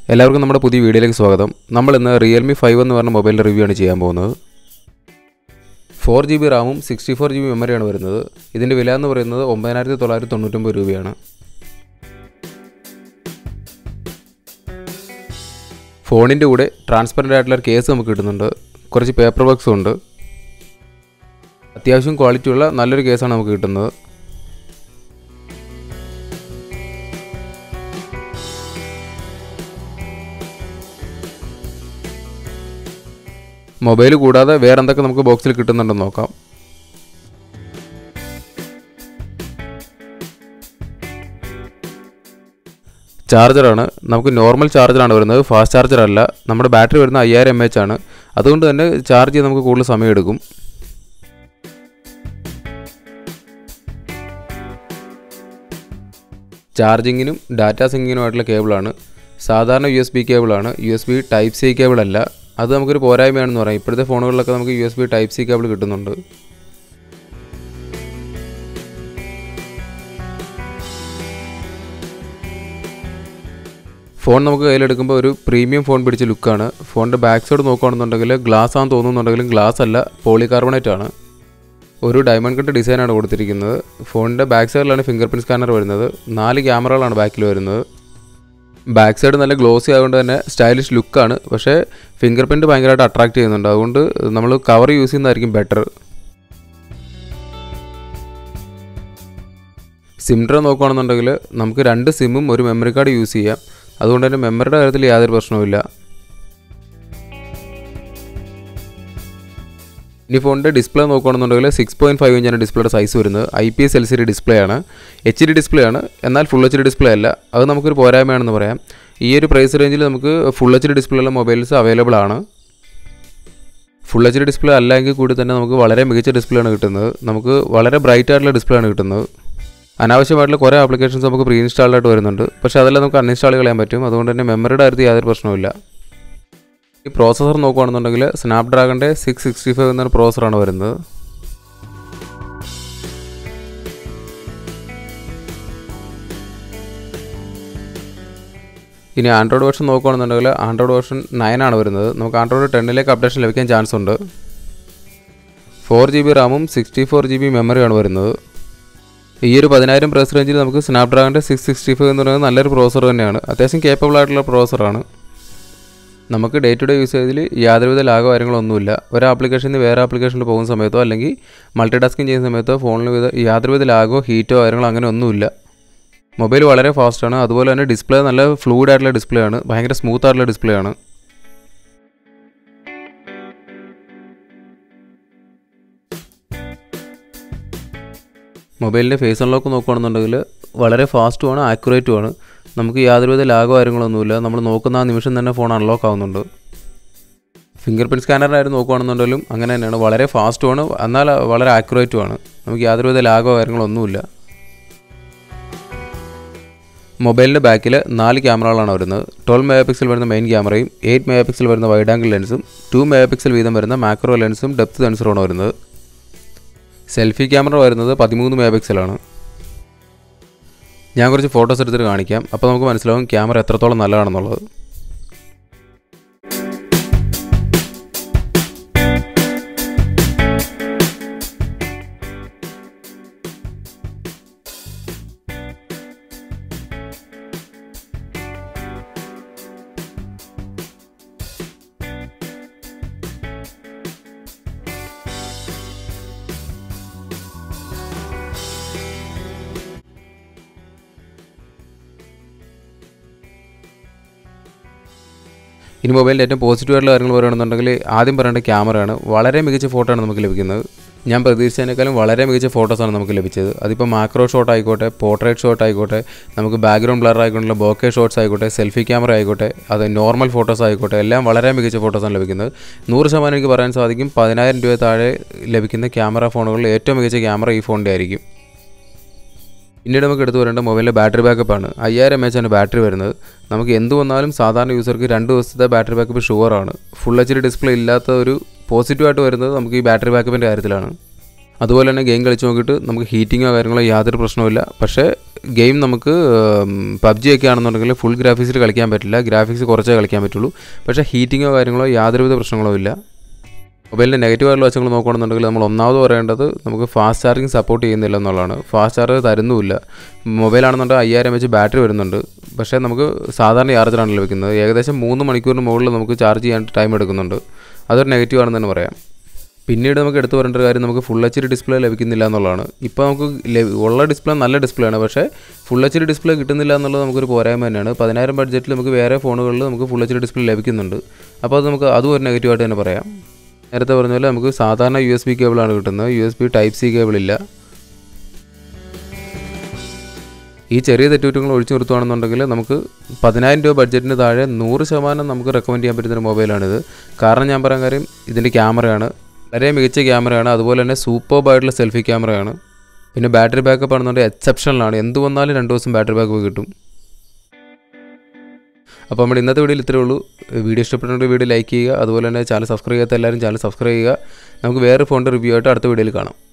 എല്ലാവർക്കും നമ്മുടെ പുതിയ വീഡിയോയിലേക്ക് സ്വാഗതം നമ്മൾ ഇന്ന് റിയൽമി ഫൈവ് എന്ന് പറഞ്ഞ മൊബൈലിൻ്റെ റിവ്യൂ ആണ് ചെയ്യാൻ പോകുന്നത് ഫോർ ജി ബി റാമും സിക്സ്റ്റി ഫോർ ജി ബി മെമ്മറിയാണ് വരുന്നത് ഇതിൻ്റെ വില എന്ന് പറയുന്നത് ഒമ്പതിനായിരത്തി തൊള്ളായിരത്തി തൊണ്ണൂറ്റൊമ്പത് രൂപയാണ് ഫോണിൻ്റെ കൂടെ ട്രാൻസ്പെറൻ്റ് ആയിട്ടുള്ള ഒരു കേസ് നമുക്ക് കിട്ടുന്നുണ്ട് കുറച്ച് പേപ്പർ വർക്ക്സും ഉണ്ട് അത്യാവശ്യം ക്വാളിറ്റിയുള്ള നല്ലൊരു കേസാണ് നമുക്ക് കിട്ടുന്നത് മൊബൈൽ കൂടാതെ വേറെ എന്തൊക്കെ നമുക്ക് ബോക്സിൽ കിട്ടുന്നുണ്ടെന്ന് നോക്കാം ചാർജറാണ് നമുക്ക് നോർമൽ ചാർജറാണ് വരുന്നത് ഫാസ്റ്റ് ചാർജർ അല്ല നമ്മുടെ ബാറ്ററി വരുന്നത് അയ്യായിരം എം എച്ച് ആണ് അതുകൊണ്ട് തന്നെ ചാർജ് ചെയ്യാൻ നമുക്ക് കൂടുതൽ സമയമെടുക്കും ചാർജിങ്ങിനും ഡാറ്റ സിങ്കിനുമായിട്ടുള്ള കേബിളാണ് സാധാരണ യു എസ് ബി കേബിളാണ് U S B type C cable അല്ല അത് നമുക്കൊരു പോരായ്മയാണെന്ന് പറയാം ഇപ്പോഴത്തെ ഫോണുകളിലൊക്കെ നമുക്ക് U S B type C cable കിട്ടുന്നുണ്ട് ഫോൺ നമുക്ക് കയ്യിലെടുക്കുമ്പോൾ ഒരു പ്രീമിയം ഫോൺ പിടിച്ച ലുക്കാണ് ഫോണിൻ്റെ ബാക്ക് സൈഡ് നോക്കുകയാണെന്നുണ്ടെങ്കിൽ ഗ്ലാസ് ആണെന്ന് തോന്നുന്നുണ്ടെങ്കിലും ഗ്ലാസ് അല്ല പോളികാർബണേറ്റ് ആണ് ഒരു ഡയമണ്ട് കട്ട് ഡിസൈനാണ് കൊടുത്തിരിക്കുന്നത് ഫോണിൻ്റെ ബാക്ക് സൈഡിലാണ് ഫിംഗർ പ്രിൻറ്റ് സ്കാനർ വരുന്നത് നാല് ക്യാമറകളാണ് ബാക്കിൽ വരുന്നത് ബാക്ക് സൈഡ് നല്ല ഗ്ലോസി ആയതുകൊണ്ട് തന്നെ സ്റ്റൈലിഷ് ലുക്കാണ് പക്ഷേ ഫിംഗർ പ്രിൻറ്റ് ഭയങ്കരമായിട്ട് അട്രാക്ട് ചെയ്യുന്നുണ്ട് അതുകൊണ്ട് നമ്മൾ കവർ യൂസ് ചെയ്യുന്നതായിരിക്കും ബെറ്റർ സിം ഡ്ര നോക്കുകയാണെന്നുണ്ടെങ്കിൽ നമുക്ക് രണ്ട് സിമ്മും ഒരു മെമ്മറി കാർഡ് യൂസ് ചെയ്യാം അതുകൊണ്ട് തന്നെ മെമ്മറിയുടെ കാര്യത്തിൽ യാതൊരു പ്രശ്നവുമില്ല ഇനി ഫോണിൻ്റെ ഡിസ്പ്ലേ നോക്കുകയാണെന്നുണ്ടെങ്കിൽ സിക്സ് പോയിൻറ്റ് ഫൈവ് ഇഞ്ചാണ് ഡിസ്പ്ലേയുടെ സൈസ് വരുന്നത് I P S L C D display ആണ് എച്ച് ഡി ഡിസ്പ്ലേ ആണ് എന്നാൽ ഫുൾ എച്ച് ഡി ഡിസ്പ്ലേ അല്ല അത് നമുക്കൊരു പോരായ്മയാണെന്ന് പറയാം ഈ ഒരു പ്രൈസ് റേഞ്ചിൽ നമുക്ക് ഫുൾ എച്ച് ഡി ഡിസ്പ്ലേ ഉള്ള മൊബൈൽസ് അവൈലബിൾ ആണ് ഫുൾ എച്ച് ഡി ഡിസ്പ്ലേ അല്ലെങ്കിൽ കൂടി തന്നെ നമുക്ക് വളരെ മികച്ച ഡിസ്പ്ലേ ആണ് കിട്ടുന്നത് നമുക്ക് വളരെ ബ്രൈറ്റ് ആയിട്ടുള്ള ഡിസ്പ്ലേ ആണ് കിട്ടുന്നത് അനാവശ്യമായിട്ടുള്ള കുറേ ആപ്ലിക്കേഷൻസ് നമുക്ക് പ്രീ ഇൻസ്റ്റാൾഡ് ആയിട്ട് വരുന്നുണ്ട് പക്ഷേ അതെല്ലാം നമുക്ക് അൺഇൻസ്റ്റാൾ ചെയ്യാൻ പറ്റും അതുകൊണ്ട് തന്നെ മെമ്മറിയുടെ കാര്യത്തിൽ യാതൊരു പ്രശ്നവുമില്ല ഈ പ്രോസസ്സർ നോക്കുകയാണെന്നുണ്ടെങ്കിൽ സ്നാപ്ഡ്രാഗണിൻ്റെ സിക്സ് സിക്സ്റ്റി ഫൈവ് എന്നൊരു പ്രോസസ്സറാണ് വരുന്നത് ഇനി ആൻഡ്രോയിഡ് വേർഷൻ നോക്കുകയാണെന്നുണ്ടെങ്കിൽ ആൻഡ്രോയിഡ് വേർഷൻ നയൻ ആണ് വരുന്നത് നമുക്ക് ആൻഡ്രോയിഡ് ടെന്നിലേക്ക് അപ്ഡേഷൻ ലഭിക്കാൻ ചാൻസ് ഉണ്ട് ഫോർ ജി ബി റാമും സിക്സ്റ്റി ഫോർ ജി ബി മെമ്മറിയാണ് വരുന്നത് ഈ ഒരു പതിനായിരം പ്രൈസ് റേഞ്ചിൽ നമുക്ക് സ്നാപ്ഡ്രാഗണിൻ്റെ സിക്സ് സിക്സ്റ്റി ഫൈവ് എന്ന് പറയുന്നത് നല്ലൊരു പ്രോസസ്സർ തന്നെയാണ് അത്യാവശ്യം കേപ്പബിൾ ആയിട്ടുള്ള പ്രോസസ്സറാണ് നമുക്ക് ഡേ ടു ഡേ യൂസേജിൽ യാതൊരുവിധ ലാഗോ കാര്യങ്ങളൊന്നുമില്ല ഒരു ആപ്ലിക്കേഷനിൽ നിന്ന് വേറെ ആപ്ലിക്കേഷനിൽ പോകുന്ന സമയത്തോ അല്ലെങ്കിൽ മൾട്ടി ടാസ്കിങ് ചെയ്യുന്ന സമയത്തോ ഫോണിൽ വിധ യാതൊരുവിധ ലാഗോ ഹീറ്റോ കാര്യങ്ങളോ അങ്ങനെ ഒന്നുമില്ല മൊബൈൽ വളരെ ഫാസ്റ്റാണ് അതുപോലെ തന്നെ ഡിസ്പ്ലേ നല്ല ഫ്ലൂഡ് ആയിട്ടുള്ള ഡിസ്പ്ലേ ആണ് ഭയങ്കര സ്മൂത്ത് ആയിട്ടുള്ള ഡിസ്പ്ലേ ആണ് മൊബൈലിൻ്റെ ഫേസ് അൺലോക്ക് നോക്കുകയാണെന്നുണ്ടെങ്കിൽ വളരെ ഫാസ്റ്റുമാണ് ആക്യുറേറ്റുമാണ് നമുക്ക് യാതൊരുവിധ ലാഗോ കാര്യങ്ങളൊന്നുമില്ല നമ്മൾ നോക്കുന്ന ആ നിമിഷം തന്നെ ഫോൺ അൺലോക്ക് ആവുന്നുണ്ട് ഫിംഗർ പ്രിൻറ്റ് സ്കാനറിനായിരുന്നു നോക്കുകയാണെന്നുണ്ടെങ്കിലും അങ്ങനെ തന്നെയാണ് വളരെ ഫാസ്റ്റുമാണ് എന്നാൽ വളരെ ആക്യുറേറ്റുമാണ് നമുക്ക് യാതൊരുവിധ ലാഗോ കാര്യങ്ങളൊന്നുമില്ല മൊബൈലിൻ്റെ ബാക്കിൽ നാല് ക്യാമറകളാണ് വരുന്നത് ട്വൽവ് മെഗാ പിക്സൽ വരുന്ന മെയിൻ ക്യാമറയും എയ്റ്റ് മെഗാ പിക്സൽ വരുന്ന വൈഡ് ആംഗിൾ ലെൻസും ടു മെഗാ പിക്സൽ വീതം വരുന്ന മാക്രോ ലെൻസും ഡെപ്ത് സെൻസറുമാണ് വരുന്നത് സെൽഫി ക്യാമറ വരുന്നത് പതിമൂന്ന് മെഗാ പിക്സലാണ് ഞാൻ കുറച്ച് ഫോട്ടോസ് എടുത്തിട്ട് കാണിക്കാം അപ്പോൾ നമുക്ക് മനസ്സിലാവും ക്യാമറ എത്രത്തോളം നല്ലതാണെന്നുള്ളത് ഇനി മൊബൈലിൻ്റെ ഏറ്റവും പോസിറ്റീവ് ആയിട്ടുള്ള കാര്യങ്ങൾ പറയുകയാണെന്നുണ്ടെങ്കിൽ ആദ്യം പറയേണ്ട ക്യാമറയാണ് വളരെ മികച്ച ഫോട്ടോ ആണ് നമുക്ക് ലഭിക്കുന്നത് ഞാൻ പ്രതീക്ഷിച്ചതിനേക്കാളും വളരെ മികച്ച ഫോട്ടോസാണ് നമുക്ക് ലഭിച്ചത് അതിപ്പോൾ മാക്രോ ഷോട്ട് ആയിക്കോട്ടെ പോർട്രേറ്റ് ഷോട്ട് ആയിക്കോട്ടെ നമുക്ക് ബാക്ക്ഗ്രൗണ്ട് ബ്ലർ ആയിക്കോട്ടെ ബോക്കെ ഷോട്ട്സ് ആയിക്കോട്ടെ സെൽഫി ക്യാമറ ആയിക്കോട്ടെ അത് നോർമൽ ഫോട്ടോസ് ആയിക്കോട്ടെ എല്ലാം വളരെ മികച്ച ഫോട്ടോസാണ് ലഭിക്കുന്നത് നൂറ് ശതമാനം എനിക്ക് പറയാൻ സാധിക്കും പതിനായിരം രൂപ താഴെ ലഭിക്കുന്ന ക്യാമറ ഫോണുകളിൽ ഏറ്റവും മികച്ച ക്യാമറ ഈ ഫോണിൻ്റെ ആയിരിക്കും പിന്നീട് നമുക്ക് എടുത്തു വരേണ്ട മൊബൈലിൻ്റെ ബാറ്ററി ബാക്കപ്പ് ആണ് അയ്യായിരം എം എച്ച് ആണ് ബാറ്ററി വരുന്നത് നമുക്ക് എന്ത് വന്നാലും സാധാരണ യൂസർക്ക് രണ്ട് ദിവസത്തെ ബാറ്ററി ബാക്കപ്പ് ഷുവറാണ് ഫുൾ എച്ച് ഡി ഡിസ്പ്ലേ ഇല്ലാത്ത ഒരു പോസിറ്റീവായിട്ട് വരുന്നത് നമുക്ക് ഈ ബാറ്ററി ബാക്കപ്പിൻ്റെ കാര്യത്തിലാണ് അതുപോലെ തന്നെ ഗെയിം കളിച്ച് നോക്കിയിട്ട് നമുക്ക് ഹീറ്റിങ്ങോ കാര്യങ്ങളോ യാതൊരു പ്രശ്നവുമില്ല പക്ഷേ ഗെയിം നമുക്ക് പബ്ജി ഒക്കെ ആണെന്നുണ്ടെങ്കിൽ ഫുൾ ഗ്രാഫിക്സിൽ കളിക്കാൻ പറ്റില്ല ഗ്രാഫിക്സ് കുറച്ചേ കളിക്കാൻ പറ്റുള്ളൂ പക്ഷേ ഹീറ്റിങ്ങോ കാര്യങ്ങളോ യാതൊരുവിധ പ്രശ്നങ്ങളോ ഇല്ല മൊബൈലിൻ്റെ നെഗറ്റീവ് ആയിട്ടുള്ള വശങ്ങൾ നോക്കുകയാണെന്നുണ്ടെങ്കിൽ നമ്മൾ ഒന്നാമത് പറയേണ്ടത് നമുക്ക് ഫാസ്റ്റ് ചാർജിങ് സപ്പോർട്ട് ചെയ്യുന്നില്ല എന്നുള്ളതാണ് ഫാസ്റ്റ് ചാർജ് തരുന്നുമില്ല മൊബൈലാണെന്നുണ്ടെങ്കിൽ അയ്യായിരം വെച്ച് ബാറ്ററി വരുന്നുണ്ട് പക്ഷേ നമുക്ക് സാധാരണ ചാർജറാണ് ലഭിക്കുന്നത് ഏകദേശം മൂന്ന് മണിക്കൂറിന് മുകളിൽ നമുക്ക് ചാർജ് ചെയ്യാൻ ടൈം എടുക്കുന്നുണ്ട് അതൊരു നെഗറ്റീവ് ആണെന്ന് തന്നെ പറയാം പിന്നീട് നമുക്ക് എടുത്തു പറയേണ്ട ഒരു കാര്യം നമുക്ക് ഫുൾ എച്ച് ഡി ഡിസ്പ്ലേ ലഭിക്കുന്നില്ല എന്നുള്ളതാണ് ഇപ്പോൾ നമുക്ക് ലഭി- ഉള്ള ഡിസ്പ്ലേ നല്ല ഡിസ്പ്ലേ ആണ് പക്ഷേ ഫുൾ എച്ച് ഡി ഡിസ്പ്ലേ കിട്ടുന്നില്ല എന്നുള്ളത് നമുക്കൊരു പോരായ്മ തന്നെയാണ് പതിനായിരം ബഡ്ജറ്റിൽ നമുക്ക് വേറെ ഫോണുകളിൽ നമുക്ക് ഫുൾ എച്ച് ഡി ഡിസ്പ്ലേ ലഭിക്കുന്നുണ്ട് അപ്പോൾ അത് നമുക്ക് അതും ഒരു നെഗറ്റീവായിട്ട് തന്നെ പറയാം നേരത്തെ പറഞ്ഞ പോലെ നമുക്ക് സാധാരണ യു എസ് ബി കേബിളാണ് കിട്ടുന്നത് U S B type C cable ഇല്ല ഈ ചെറിയ തെറ്റുകുറ്റങ്ങൾ ഒഴിച്ചു നിർത്തുകയാണെന്നുണ്ടെങ്കിൽ നമുക്ക് പതിനായിരം രൂപ ബഡ്ജറ്റിന് താഴെ നൂറ് ശതമാനം നമുക്ക് റെക്കമെൻഡ് ചെയ്യാൻ പറ്റുന്ന ഒരു മൊബൈലാണിത് കാരണം ഞാൻ പറയാൻ കാര്യം ഇതിൻ്റെ ക്യാമറയാണ് വളരെ മികച്ച ക്യാമറയാണ് അതുപോലെ തന്നെ സൂപ്പർബായിട്ടുള്ള സെൽഫി ക്യാമറയാണ് പിന്നെ ബാറ്ററി ബാക്കപ്പ് ആണെന്നുണ്ടെങ്കിൽ എക്സെപ്ഷണലാണ് എന്ത് വന്നാലും രണ്ട് ദിവസം ബാറ്ററി ബാക്കപ്പ് കിട്ടും അപ്പോൾ നമ്മുടെ ഇന്നത്തെ വീഡിയോയിൽ ഇത്രയേ ഉള്ളൂ വീഡിയോ ഇഷ്ടപ്പെട്ടുണ്ടെങ്കിൽ വീഡിയോ ലൈക്ക് ചെയ്യുക അതുപോലെ തന്നെ ചാനൽ സബ്സ്ക്രൈബ് ചെയ്യാത്ത എല്ലാവരും ചാനൽ സബ്സ്ക്രൈബ് ചെയ്യുക നമുക്ക് വേറെ ഫോണിൻ്റെ റിവ്യൂ ആയിട്ട് അടുത്ത വീഡിയോയിൽ കാണാം